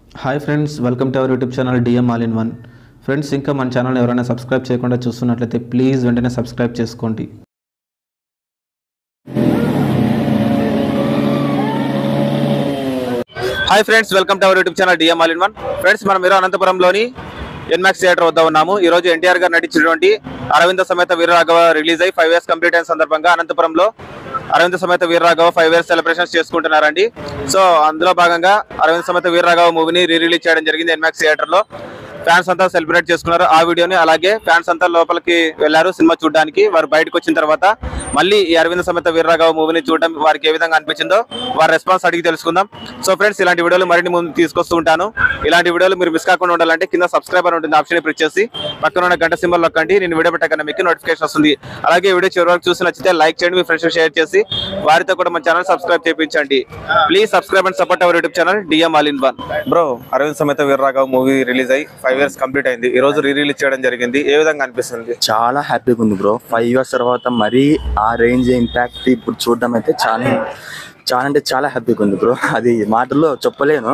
Hi friends welcome to our YouTube channel DM all in one friends ఇంకా మన channel ఎవరైనా subscribe చేయకుండా చూస్తున్నట్లయితే ప్లీజ్ వెంటనే సబ్స్క్రైబ్ చేసుకోండి hi friends welcome to our YouTube channel DM all in one friends మనం మీరు అనంతపురంలోని ఎన్మాక్స్ theatre వద్ద ఉన్నాము ఈ రోజు ఎన్టీఆర్ గారు నటించినటువంటి అరవింద సమేత వీరరాఘవ రిలీజ్ అయ్యి ఫైవ్ ఇయర్స్ కంప్లీట్ అయిన సందర్భంగా అనంతపురంలో Aravinda Sametha Veeraraghava five years celebrations చేసుకుంటున్నారండి సో అందులో భాగంగా అరవింద సమేత వీరరాఘవ మూవీని రీ రిలీజ్ చేయడం జరిగింది ఎన్మాక్స్ థియేటర్ లో ఫ్యాన్స్ అంతా సెలబ్రేట్ చేసుకున్నారు ఆ వీడియోని అలాగే ఫ్యాన్స్ అంతా లోపలికి వెళ్ళారు సినిమా చూడడానికి వారు బయటకు వచ్చిన తర్వాత మళ్ళీ ఈ అరవింద సమేత వీరరాఘవ మూవీని చూడడం వారికి ఏ విధంగా అనిపించిందో వారి రెస్పాన్స్ అడిగి తెలుసుకుందాం సో ఫ్రెండ్స్ ఇలాంటి వీడియోలు మరిన్ని ముందు తీసుకొస్తూ ఉంటాను ఇలాంటి వీడియోలు మీరు మిస్ కాకుండా ఉండాలంటే కింద సబ్స్క్రైబర్ ఉంటుంది ఆప్షన్ ప్రెస్ చేసి పక్కన ఉన్న గంట సింబల్ నొక్కండి నేను వీడియో పెట్టగానే మీకు నోటిఫికేషన్ వస్తుంది అలాగే వీడియో చివరి వరకు చూసి నచ్చితే లైక్ చేయండి మీ ఫ్రెండ్స్ షేర్ చేసి వారితో కూడా మన ఛానల్ సబ్స్క్రైబ్ చేయించండి please subscribe and support our YouTube channel DM all in one bro Aravind Sametha Veeraraghava movie release అయ్యి ఫైవ్ ఇయర్స్ కంప్లీట్ అయింది ఈ రోజు రీ రిలీజ్ చేయడం జరిగింది ఏ విధంగా అనిపిస్తుంది చాలా హ్యాపీగా ఉంది బ్రో ఫైవ్ ఇయర్స్ తర్వాత మరీ ఆ రేంజ్ ఇంపాక్ట్ ఇప్పుడు చూడడం అయితే చాలా చాలా అంటే చాలా హ్యాపీగా ఉంది బ్రో అది మాటల్లో చెప్పలేను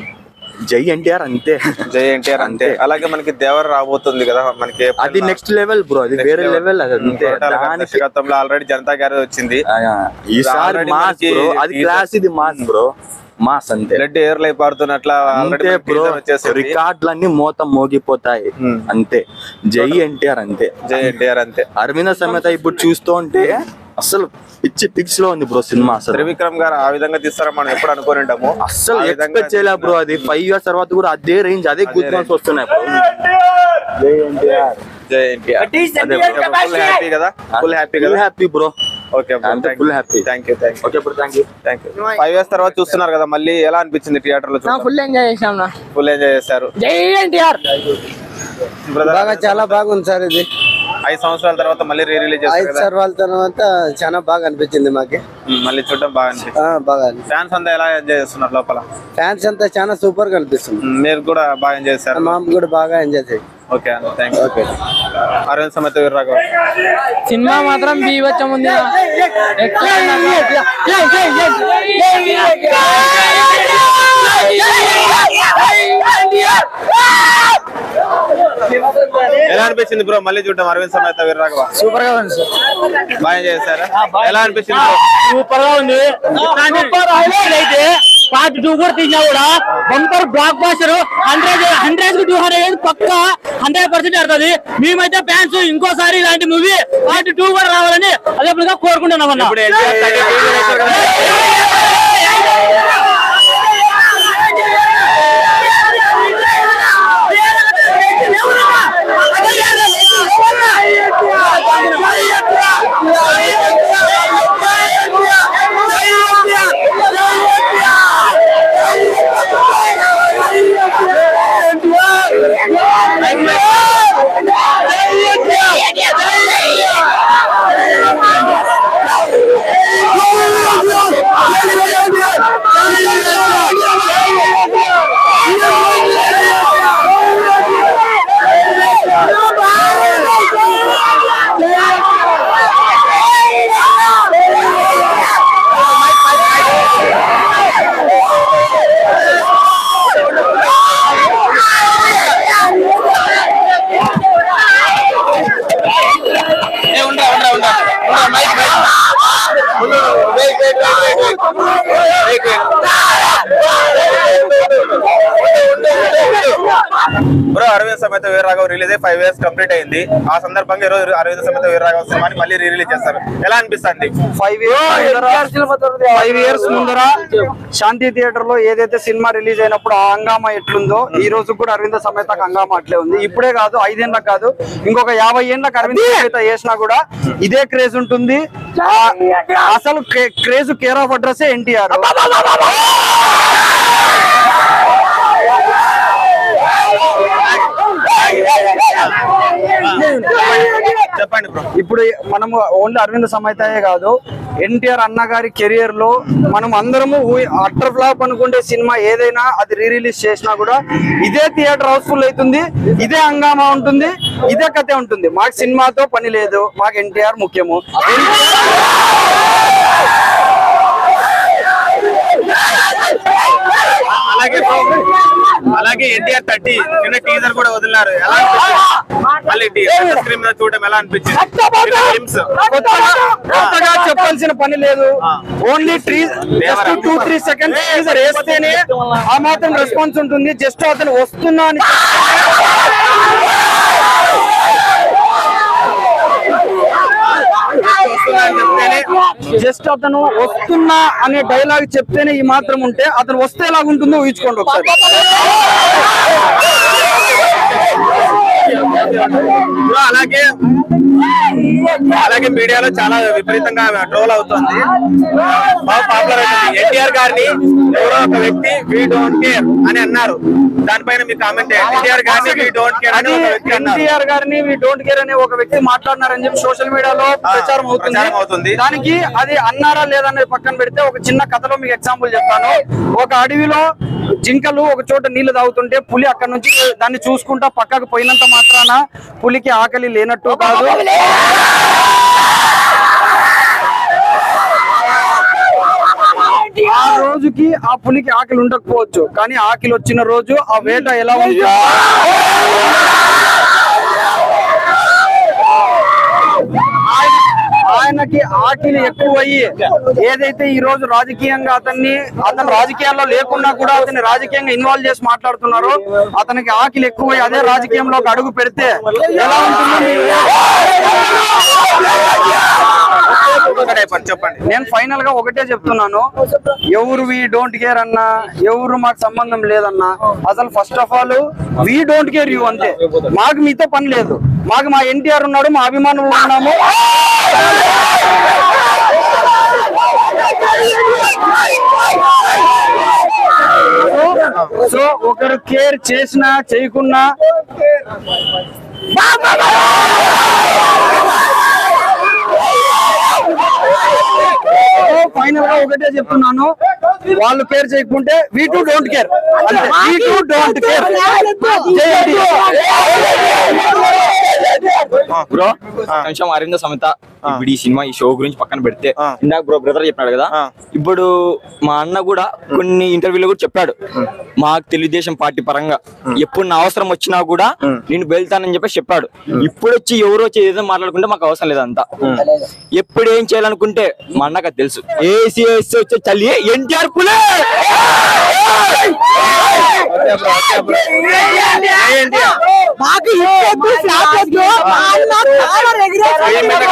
జై ఎన్టీఆర్ అంతే జై ఎన్టీఆర్ అంతే అలాగే మనకి దేవర్ రాబోతుంది కదా మనకి అది నెక్స్ట్ లెవెల్ బ్రో అది వేరే లెవెల్ అది అంతే దానికి దర్శకత్వంలో ఆల్రెడీ జనతా గ్యారేజ్ వచ్చింది ఆ, ఈసారి already మాస్ మనకి బ్రో అది teaser- క్లాస్ ఇది మాస్ బ్రో మాస్ అంతే బ్లడ్ ఎయిర్ లై పారుతున్నట్ల అంతే బ్రో వచ్చేసి రికార్డులన్నీ మోతం మోగిపోతాయి Hmm. అంతే జై ఎన్టీఆర్ అంతే జై ఎన్టీఆర్ అంతే అరవింద సమేత ఇప్పుడు చూస్తూ ఉంటే అసలు పిచ్చి పిక్స్ లో ఉంది బ్రో సినిమా అసలు త్రివిక్రమ్ గారు ఆ విధంగా తీస్తారని మనం ఎప్పుడు అనుకుని ఉంటాము అస్సలు ఆ విధంగా ఎక్స్పెక్ట్ చేయలే బ్రో అది ఫైవ్ ఇయర్స్ తర్వాత కూడా అదే రేంజ్ అదే గుడ్ మార్క్స్ వస్తున్నాయి bro. జై ఎన్టీఆర్ జై ఎన్టీఆర్ అదే ఫుల్ హ్యాపీ కదా ఫుల్ హ్యాపీ ఫుల్ కదా హ్యాపీ బ్రో ఓకే అంతే full happy thank you thank you okay bro thank you thank you five years తర్వాత చూస్తున్నారు కదా మళ్ళీ ఎలా అనిపించింది థియేటర్ లో ఫుల్ ఎంజాయ్ చేసాం నా ఫుల్ ఎంజాయ్ చేశారు జై ఎన్టీఆర్ బ్రదర్ బాగా చాలా బాగుంది సార్ ఇది ఐదు సంవత్సరాల తర్వాత మళ్ళీ రీ రిలీజ్ చేస్తారు ఐదు కదా సర్వాల తర్వాత చాలా బాగా అనిపించింది మాకి ఉమ్, మళ్ళీ చూడడం బాగా అనిపించింది ఆ, బాగా ఫ్యాన్స్ అంతా ఎలా ఎంజాయ్ చేస్తున్నారు లోపల ఫ్యాన్స్ అంతా చాలా సూపర్ గా అనిపిస్తుంది ఉమ్, మీరు కూడా బాగా ఎంజాయ్ చేశారు మా అమ్మ కూడా బాగా ఎంజాయ్ చేయి ఓకే అన్న థ్యాంక్ యూ ఓకే అరవింద్ సమేత వీర్రాఘవ్ సినిమా మాత్రం బీవచ్చం ఉంది నా. ఎట్లా అన్నా? ఎలా అనిపించింది బ్రో మళ్ళీ చూడడం అరవింద్ సమేత వీర్రాఘవ సూపర్ గా ఉంది సార్ బాగా ఎంజాయ్ చేశారా ఎలా అనిపించింది bro? సూపర్ గా ఉంది సూపర్ హైలైట్ అయితే పార్ట్ టూ కూడా తీసినా కూడా bumper blockbuster hundred hundred two hundred పక్క హండ్రెడ్ పర్సెంట్ ఆడుతుంది మేమైతే ఫ్యాన్స్ ఇంకోసారి ఇలాంటి మూవీ పార్ట్ టూ కూడా రావాలని అదే కోరుకుంటున్నాం అన్న ఇప్పుడు ఎన్టీఆర్ థర్టీ టూ చేశారు కదా బ్రో అరవింద్ సమేత వీరరాఘవ్ రిలీజ్ అయ్యి ఫైవ్ ఇయర్స్ కంప్లీట్ అయింది ఆ సందర్భంగా ఈ రోజు అరవింద్ సమేత వీరరాఘవ్ సినిమాని మళ్ళీ రీ రిలీజ్ చేస్తారు ఎలా అనిపిస్తుంది ఫైవ్ ఇయర్స్ ఫైవ్ ఇయర్స్ ముందర శాంతి థియేటర్ లో ఏదైతే సినిమా రిలీజ్ అయినప్పుడు ఆ హంగామా ఎట్లుందో ఈ రోజు కూడా అరవింద సమేత హంగామా అట్లే ఉంది ఇప్పుడే కాదు ఐదేళ్ళకి కాదు ఇంకొక యాభై ఏళ్ళకి అరవింద సమేత వేసినా కూడా ఇదే క్రేజ్ ఉంటుంది ఆ- అసలు craze care of address NTR చెప్పండి బ్రో ఇప్పుడు మనము ఓన్లీ అరవింద సమేతయే కాదు ఎన్టీఆర్ అన్న గారి కెరియర్ లో మనం అందరము అట్టర్ ఫ్లాప్ అనుకుంటే సినిమా ఏదైనా అది రీ రిలీజ్ చేసినా కూడా ఇదే థియేటర్ హౌస్ఫుల్ అవుతుంది ఇదే హంగామా ఉంటుంది ఇదే కథే ఉంటుంది మాకు సినిమాతో పని లేదు మాకు ఎన్టీఆర్ ముఖ్యము అలాగే bro, అలాగే ఎన్టీఆర్ థర్టీ చిన్న టీజర్ కూడా వదిలినారు ఎలా అనిపించింది మళ్ళీ స్క్రీన్ మీద చూడడం ఎలా అనిపించింది ఫిలిమ్స్ కొత్తగా కొత్తగా చెప్పాల్సిన పని లేదు only three just two three seconds teaser వేస్తేనే ఆ మాత్రం రెస్పాన్స్ ఉంటుంది జస్ట్ అతను వస్తున్నా అని జస్ట్ అతను వస్తున్నా అనే డైలాగ్ చెప్తేనే ఈ మాత్రం ఉంటే అతను వస్తే ఎలాగుంటుందో ఊహించుకోండి ఒకసారి బ్రో, అలాగే అలాగే మీడియాలో చాలా విపరీతంగా ట్రోల్ అవుతుంది బాగా పాపులర్ అవుతుంది ఎన్టీఆర్ గారిని ఎవరో ఒక వ్యక్తి వీ డోంట్ కేర్ అని అన్నారు దానిపైన మీ కామెంట్ ఎన్టీఆర్ గారిని వీ డోంట్ కేర్ అని అది ఒక వ్యక్తి అన్నారు ఎన్టీఆర్ గారిని వి డోంట్ కేర్ అనే ఒక వ్యక్తి మాట్లాడినారని చెప్పి సోషల్ మీడియాలో ప్రచారం ప్రచారం అవుతుంది. అవుతుంది దానికి అది అన్నారా లేదనేది పక్కన పెడితే ఒక చిన్న కథలో మీకు ఎగ్జాంపుల్ చెప్తాను ఒక అడవిలో జింకలు ఒక చోట నీళ్లు తాగుతుంటే పులి అక్కడ నుంచి దాన్ని చూసుకుంటా పక్కకు పోయినంత మాత్రాన పులికి ఆకలి లేనట్టు కాదు ఆ రోజుకి ఆ పులికి ఆకలి ఉండకపోవచ్చు కానీ ఆకలి వచ్చిన రోజు ఆ వేట ఎలా ఉంది ఆయన- ఆయనకి ఆకలి ఎక్కువయ్యి ఏదైతే ఈ రోజు రాజకీయంగా అతన్ని అతను రాజకీయాల్లో లేకున్నా కూడా అతన్ని రాజకీయంగా ఇన్వాల్వ్ చేసి మాట్లాడుతున్నారు అతనికి ఆకలి ఎక్కువై అదే రాజకీయంలో ఒక అడుగు పెడితే ఎలా ఉంటుందో మీరు చెప్పండి చెప్పండి నేను ఫైనల్ గా ఒకటే చెప్తున్నాను ఎవరు వి డోంట్ కేర్ అన్నా ఎవరు మాకు సంబంధం లేదన్నా అసలు first of all we don't care you అంతే మాకు మీతో పని లేదు మాకు మా ఎన్టీఆర్ ఉన్నాడు మా అభిమానులు ఉన్నాము సో ఒకరు కేర్ చేసినా చేయకున్నా ఫైనల్ గా ఒకటే చెప్తున్నాను వాళ్ళు కేర్ చేయకుంటే వీ టూ డోంట్ కేర్ అంతే we too don't care bro కొంచెం అరవింద సమేత ఇప్పుడు ఈ సినిమా ఈ షో గురించి పక్కన పెడితే ఆ. ఇందాక బ్రో బ్రదర్ చెప్పాడు కదా ఆ. ఇప్పుడు మా అన్న కూడా కొన్ని ఇంటర్వ్యూలో కూడా చెప్పాడు మాకు తెలుగుదేశం పార్టీ పరంగా ఎప్పుడు నా అవసరం వచ్చినా కూడా నేను వెళ్తానని చెప్పి చెప్పాడు ఇప్పుడు వచ్చి ఎవరు వచ్చి ఏదో మాట్లాడుకుంటే మాకు అవసరం లేదంతా ఎప్పుడు ఏం చేయాలనుకుంటే మా అన్నకు అది తెలుసు ఏసీ ఏసీ వచ్చే చల్లి ఎన్టీఆర్ పులే మాకు ఇప్పొద్దు, ఫ్లాపొద్దు, మా అన్న కాలర్ ఎగిరేసాడు.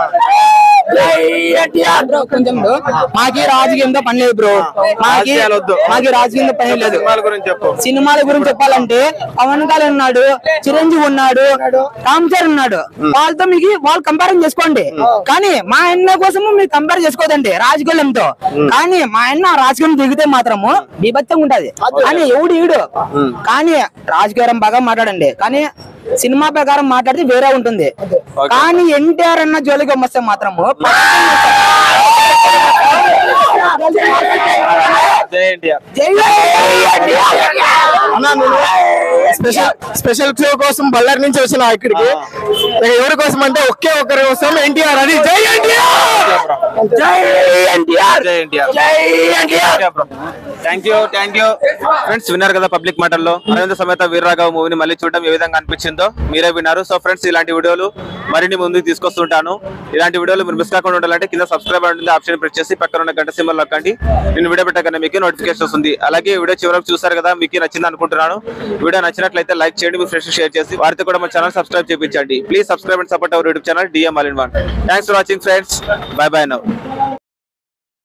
బ్రో, కొంచెం బ్రో. మాకి రాజకీయంతో పని లేదు బ్రో మాకి రాజకీయాలు వద్దు. మాకి రాజకీయంతో పని లేదు సినిమాల గురించి చెప్పు సినిమాల గురించి చెప్పాలంటే పవన్ కళ్యాణ్ ఉన్నాడు చిరంజీవి ఉన్నాడు రామ్ చరణ్ ఉన్నాడు వాళ్ళతో మీకు వాళ్ళు కంపేర్ చేసుకోండి కానీ మా అన్న కోసము మీరు కంపేర్ చేసుకోదండి రాజకీయంతో కానీ మా అన్న రాజకీయం దిగితే మాత్రము బీభత్సంగా ఉంటది కానీ ఎవడు ఈడు కానీ రాజకీయం బాగా మాట్లాడండి కానీ సినిమా ప్రకారం మాట్లాడితే వేరే ఉంటుంది కానీ ఎన్టీఆర్ అన్న జోలికి వస్తే మాత్రము జై ఎన్టీఆర్ స్పెషల్ స్పెషల్ షో కోసం బళ్ళారి నుంచి వచ్చిన ఇక్కడికి ఎవరి కోసం అంటే ఒకే ఒక్కరి కోసం ఎన్టీఆర్ అది జై ఎన్టీఆర్ జై ఎన్టీఆర్ జై ఎన్టీఆర్ జై NTR thank you thank you friends విన్నారు కదా పబ్లిక్ మాటల్లో అరవింద సమేత వీరరాఘవ మూవీని మళ్ళీ చూడడం ఏ విధంగా అనిపించిందో మీరే విన్నారు సో ఫ్రెండ్స్ ఇలాంటి వీడియోలు మరిన్ని ముందుకు తీసుకొస్తుంటాను ఇలాంటి వీడియోలు మీరు మిస్ కాకుండా ఉండాలంటే కింద సబ్స్క్రైబ్ ఉంటుంది ఆప్షన్ ప్రెస్ చేసి పక్కన ఉన్న గంట సింబల్ నొక్కండి నేను వీడియో పెట్టగానే మీకు నోటిఫికేషన్ వస్తుంది అలాగే ఈ వీడియో చివరకు చూసారు కదా మీకు నచ్చింది అనుకుంటున్నాను వీడియో నచ్చినట్లయితే లైక్ చేయండి మీ ఫ్రెండ్స్ షేర్ చేసి వారితో కూడా మా ఛానల్ సబ్స్క్రైబ్ చేయించండి please subscribe and support our YouTube channel DM all in one thanks for watching friends bye bye now